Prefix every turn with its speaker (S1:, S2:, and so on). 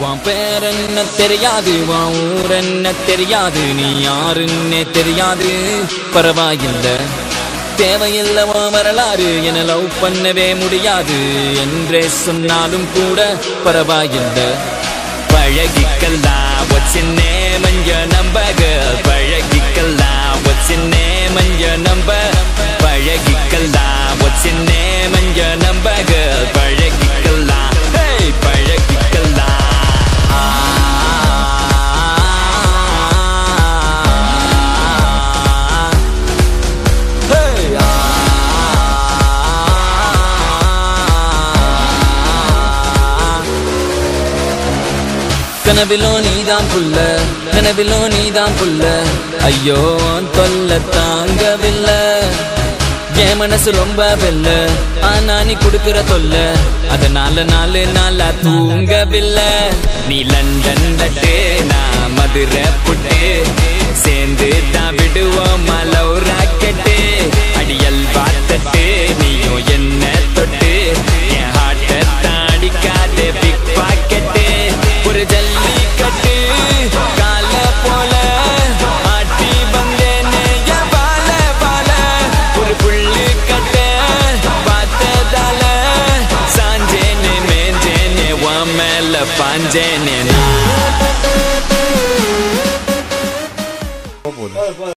S1: உன் பேர் என்ன தெரியாது உன் ஊர் என்ன தெரியாது நீ யாருன்னே தெரியாது பரவாயில்லை தேவையில்லை உன் வரலாறு என லவ் பண்ணவே முடியாது என்றே சொன்னாலும் கூட பரவாயில்லை பழகிக்கலாம் what's your name and your number girl பழகிக்கலாம் what's your name and your number பழகிக்கலாம் what's your name and your number girl பழகிக்கலாம் hey பழகிக்கலாம் Hey, கனவிலோ நீதான் புல்ல கனவிலோ நீதான் புல்ல ஐயோ உன் தொல்ல தாங்கவில்லை என் மனசு ரொம்ப வெல்ல ஆனா நீ குடுக்கிற தொல்ல அதனால நாலு நாளா தூங்கவில்லை நீ லண்டன் லட்டு நான் மதுரை புட்டு சேர்ந்து தான் விடுவோம் மலவு ராக்கெட்டு அடியல் பார்த்தட்டு நீயும் என்ன தொட்டு என் ஹார்ட்டை தாடிக்காத பிக் பாக்கெட்டு ஒரு ஜல்லிக்கட்டு கால போல ஆட்டி வந்தேனே என் பால பால ஒரு புள்ளு கட்ட பார்த்ததால சாஞ்சேனே மேஞ்சேனே உன் மேல பாஞ்சேனே நான்